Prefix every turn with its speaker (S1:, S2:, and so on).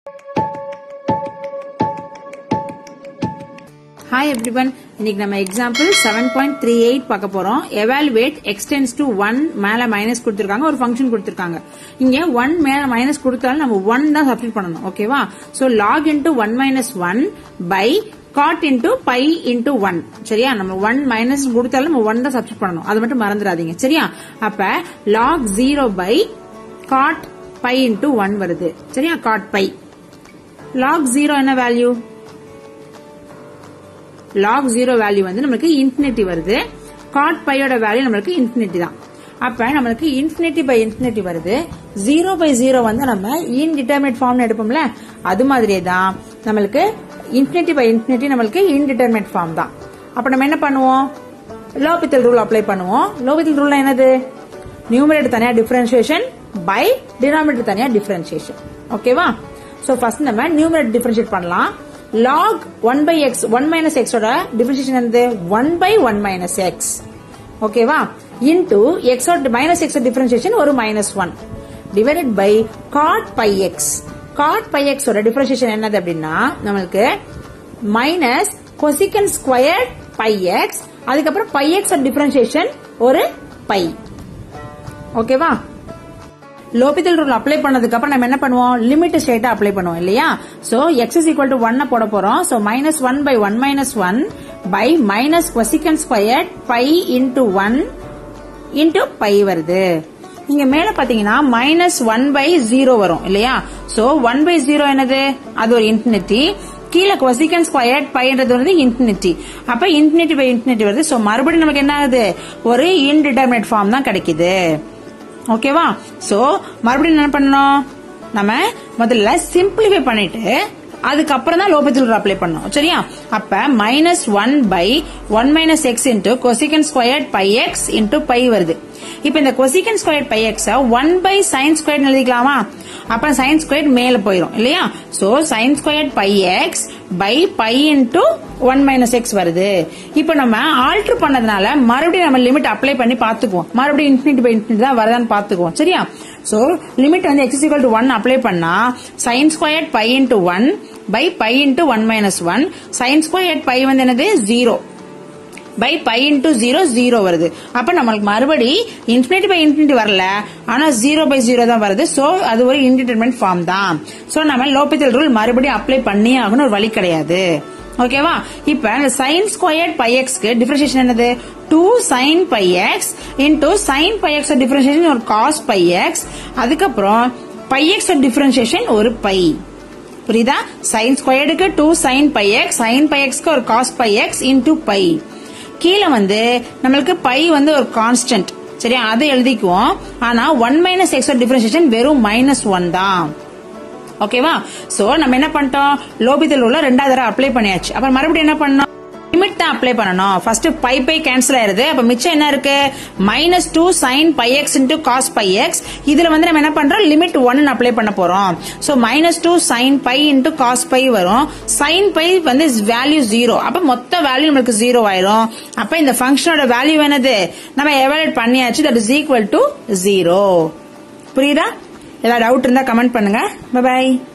S1: hi everyone இன்னைக்கு நம்ம example seven point three eight பார்க்க போறோம் எவாலுவேட் எக்ஸ்டென்ஸ் டு ஒன் மேல மைனஸ் கொடுத்திருக்காங்க ஒரு ஃபங்க்ஷன் கொடுத்திருக்காங்க இங்க ஒன் மேல மைனஸ் கொடுத்தாலும் நம்ம ஒன் தான் சப்ஸ்டிட் பண்ணணும் ஓகேவா so log into one minus one by cot into pi into one சரியா நம்ம ஒன் மைனஸ் கொடுத்தாலும் நம்ம ஒன் தான் சப்ஸ்டிட் பண்ணணும் அது மட்டும் மறந்துடாதீங்க சரியா அப்ப log zero by cot pi into one வருது சரியா காட் பை லாக் ஜீரோ என்ன வேல்யூ லாக் ஜீரோ வேல்யூ வந்து நம்மளுக்கு இன்ஃபினிட்டி வருது காட் பையோட வேல்யூ நம்மளுக்கு இன்ஃபினிட்டி தான் அப்ப நம்மளுக்கு இன்ஃபினிட்டி பை இன்ஃபினிட்டி வருது ஜீரோ பை ஜீரோ வந்து நம்ம இன்டிட்டர்மினேட் ஃபார்ம்னு எடுப்போம்ல அது மாதிரியே தான் நம்மளுக்கு இன்ஃபினிட்டி பை இன்ஃபினிட்டி நம்மளுக்கு இன்டிட்டர்மினேட் ஃபார்ம் தான் அப்ப நம்ம என்ன பண்ணுவோம் லோபித்தல் ரூல் அப்ளை பண்ணுவோம் லோபித்தல் ரூல் என்னது நியூமரேட்டர் தனியா டிஃபரன்சியேஷன் பை டினாமினேட்டர் தனியா டிஃபரன்சியேஷன் ஓகேவா சோ ஃபர்ஸ்ட் நம்ம நியூமரேட்டர் டிஃபரன்ஷியேட் பண்ணலாம் log 1 by x 1 minus x ஓட டிஃபரன்ஷியேஷன் என்னது 1 by 1 minus x ஓகேவா இன்டு x ஓட மைனஸ் எக்ஸ் டிஃபரன்ஷியேஷன் ஒரு minus one divided by cot pi x cot pi x ஓட டிஃபரன்ஷியேஷன் என்னது அப்படின்னா நம்மளுக்கு minus cosecant square pi x அதுக்கப்புறம் பை எக்ஸ் டிஃபரன்ஷியேஷன் ஒரு பை ஓகேவா லோபித்தல் ரூல் அப்ளை பண்ணதுக்கு அப்புறம் நம்ம என்ன பண்ணுவோம் லிமிட் ஸ்ட்ரைட்டா அப்ளை பண்ணுவோம் இல்லையா so x is equal to one போட போறோம் so minus one by one minus one by minus cosecant square pi into one into pi வருது இங்க மேல பாத்தீங்கன்னா மைனஸ் ஒன் பை ஜீரோ வரும் இல்லையா சோ ஒன் பை ஜீரோ என்னது அது ஒரு இன்ஃபினிட்டி கீழே கொசிகன் ஸ்கொயர் பைன்றது வந்து இன்ஃபினிட்டி அப்ப இன்ஃபினிட்டி பை இன்ஃபினிட்டி வருது சோ மறுபடியும் நமக்கு என்ன ஆகுது ஒரு இன்டிட்டர்மினேட் ஃபார்ம் தான் கிடைக்குது ஓகேவா சோ மறுபடியும் என்ன பண்ணணும் நம்ம முதல்ல சிம்பிளிஃபை பண்ணிட்டு அதுக்கப்புறம் தான் லோபத்தில் அப்ளை பண்ணணும் சரியா அப்ப minus one by one minus x into cosecant square pi x into pi வருது இப்ப இந்த cosecant square pi x one by sine square எழுதிக்கலாமா அப்ப சைன் ஸ்கொயர் மேல போயிடும் இல்லையா so sine square pi x by pi into one minus x வருது இப்ப நம்ம ஆல்டர் பண்ணதுனால மறுபடியும் நம்ம லிமிட் அப்ளை பண்ணி பாத்துக்குவோம் மறுபடியும் இன்ஃபினிட்டி பை இன்ஃபினிட்டி தான் வருதான்னு பாத்துக்குவோம் சரியா சோ லிமிட் வந்து x equal to one apply பண்ணா sine square pi into one by pi into one minus one sine square pi வந்து என்னது zero by pi into zero zero வருது அப்ப நம்மளுக்கு மறுபடி இன்ஃபினிட்டி பை இன்ஃபினிட்டி வரல ஆனா ஜீரோ பை ஜீரோ தான் வருது சோ அது ஒரு இன்டிடர்மெண்ட் ஃபார்ம் தான் சோ நம்ம லோபித்தல் ரூல் மறுபடியும் அப்ளை பண்ணி ஆகணும் ஒரு வழி கிடையாது ஓகேவா இப்ப இந்த சைன் ஸ்கொயர் பை எக்ஸ்க்கு டிஃபரன்சியேஷன் என்னது two sine pi x into sine pi x differentiation ஒரு காஸ் பை எக்ஸ் அதுக்கப்புறம் பை எக்ஸ் டிஃபரன்சியேஷன் ஒரு பை புரியுதா சைன் ஸ்கொயர்டுக்கு two sine pi x sine pi எக்ஸ்க்கு ஒரு cos pi x into pi கீழே வந்து நம்மளுக்கு பை வந்து ஒரு கான்ஸ்டன்ட் சரியா அதை எழுதிக்குவோம் ஆனா ஒன் மைனஸ் எக்ஸ் டிஃபரன்சியேஷன் வெறும் மைனஸ் ஒன் தான் ஓகேவா சோ நம்ம என்ன பண்ணிட்டோம் லோபித்தல் உள்ள ரெண்டாவது தடவை அப்ளை பண்ணியாச்சு அப்புறம் மறுபடியும் என்ன பண்ணோம் லிமிட் தான் அப்ளை பண்ணணும் ஃபர்ஸ்ட் பை பை கேன்சல் ஆயிருது அப்ப மிச்சம் என்ன இருக்கு minus two sine pi x into cos pi x இதுல வந்து நம்ம என்ன பண்றோம் லிமிட் ஒன் அப்ளை பண்ண போறோம் so minus two sine pi into cos pi வரும் சைன் பை வந்து வேல்யூ ஜீரோ அப்ப மொத்த வேல்யூ நம்மளுக்கு ஜீரோ ஆயிரும் அப்ப இந்த ஃபங்க்ஷனோட வேல்யூ என்னது நம்ம எவாலுவேட் பண்ணியாச்சு that is equal to zero புரியுதா ஏதாவது டவுட் இருந்தா கமெண்ட் பண்ணுங்க பாய்